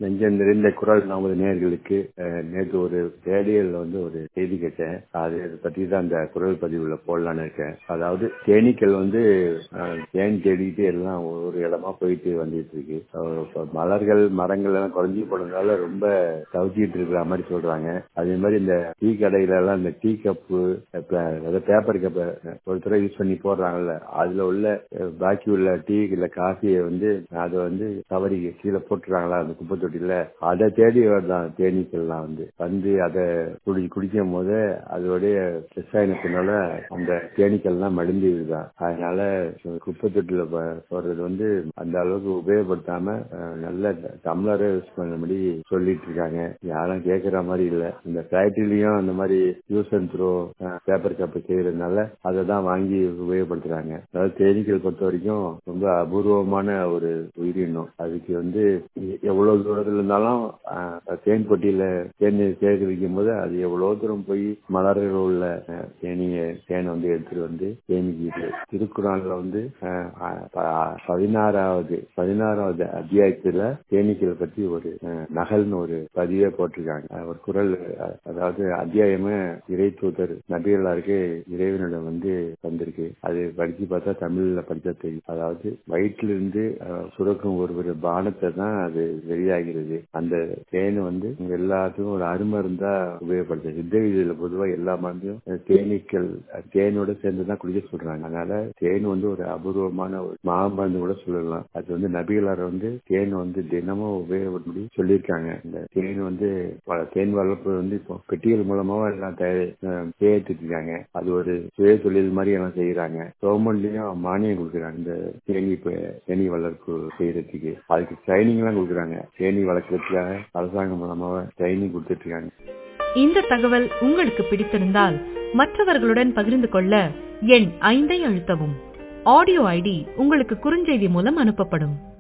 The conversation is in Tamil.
நெஞ்சம் நிறைந்த குரல் நமது நேர்களுக்கு நேற்று ஒரு ரேடியோல வந்து ஒரு செய்தி கேட்டேன் அது பற்றி தான் அந்த குரல் பதிவுல போடலான்னு இருக்கேன் அதாவது தேனீக்கள் வந்து அஹ், தேன் தேடிட்டு எல்லாம் ஒரு இடமா போயிட்டு வந்துட்டு இருக்கு அஹ், இப்ப மலர்கள் மரங்கள் எல்லாம் குறைஞ்சி போனதால ரொம்ப தவிச்சிட்டு இருக்கிற மாதிரி சொல்றாங்க அதே மாதிரி இந்த டீ கடையில எல்லாம் இந்த டீ கப்பு பேப்பர் கப்பை ஒரு தடவை யூஸ் பண்ணி போடுறாங்கல்ல அதுல உள்ள அஹ், பாக்கி உள்ள டீ இல்ல காஃபியை வந்து அதை வந்து தவறி கீழே போட்டுறாங்களா அந்த குப்பை தொட்டியில அதை தேடி வருதான் தேனீக்கள்லாம் வந்து வந்து அதை குடி குடிக்கும் போது அதோடைய ரசாயனத்தினால அந்த தேனீக்கள்லாம் மடிந்து விடுதான் அதனால குப்பை தொட்டில ப- போடுறது வந்து அந்த அளவுக்கு உபயோகப்படுத்தாம அஹ், நல்ல டம்ளரை யூஸ் பண்ணும்படி சொல்லிட்டு இருக்காங்க யாரும் கேட்கற மாதிரி இல்ல இந்த ஃபேக்டரியிலயும் அந்த மாதிரி use and throw paper cup செய்யறதுனால அதை தான் வாங்கி உபயோகப்படுத்துறாங்க அதாவது தேனீக்கள் பொறுத்த வரைக்கும் ரொம்ப அபூர்வமான ஒரு உயிரினம் அதுக்கு வந்து எ- எவ்வளவு தூரத்துல இருந்தாலும் அஹ், தேன் பொட்டியில தேன் சேகரிக்கும் போது அது எவ்வளவு தூரம் போய் மலர்கள் உள்ள அஹ், தேனிய தேனை வந்து எடுத்துட்டு வந்து தேனிக்குது திருக்குறள்ல வந்து அஹ், அஹ், ப- பதினாறாவது பதினாறாவது அத்தியாயத்துல தேனீக்களை பத்தி ஒரு அஹ், நகல்னு ஒரு பதிவே போட்டிருக்காங்க அஹ், ஒரு குரல் அஹ், அதாவது அத்தியாயமே இறை தூதர் நபிகளாருக்கு இறைவனிடம் வந்து வந்திருக்கு அது படிச்சு பார்த்தா தமிழ்ல படிச்சா தெரியும் அதாவது வயிற்றிலிருந்து அஹ், சுரக்கும் ஒரு ஒரு பானத்தை தான் அது வெளியாகிறது அந்த தேன் வந்து உங்க எல்லாத்துக்கும் ஒரு அருமருந்தா உபயோகப்படுது சித்த விதியில பொதுவா எல்லா மருந்தையும் அஹ், தேனீக்கள் அஹ், தேனோட சேர்ந்து தான் குடிக்க சொல்றாங்க அதனால தேன் வந்து ஒரு அபூர்வமான ஒரு மாமருந்து கூட சொல்லலாம் அது வந்து நபிகளார் வந்து தேன் வந்து தினமும் உபயோகப்படி சொல்லியிருக்காங்க இந்த தேன் வந்து பல தேன் வளர்ப்பு வந்து இப்போ பெட்டிகள் மூலமாவும் எல்லாம் தயாரித்து இருக்காங்க அது ஒரு சுய தொழில் மாதிரி எல்லாம் செய்யறாங்க கவர்மெண்ட்லயும் மானியம் கொடுக்குறாங்க இந்த தேனி இப்ப தேனி வளர்ப்பு செய்யறதுக்கு அதுக்கு ட்ரைனிங் எல்லாம் கொடுக்குறாங்க தேனி வளர்க்கறதுக்காக அரசாங்கம் மூலமாக ட்ரைனிங் கொடுத்துட்டு இருக்காங்க இந்த தகவல் உங்களுக்கு பிடித்திருந்தால் மற்றவர்களுடன் பகிர்ந்து கொள்ள எண் ஐந்தை அழுத்தவும் ஆடியோ ஐடி உங்களுக்கு குறுஞ்செய்தி மூலம் அனுப்பப்படும்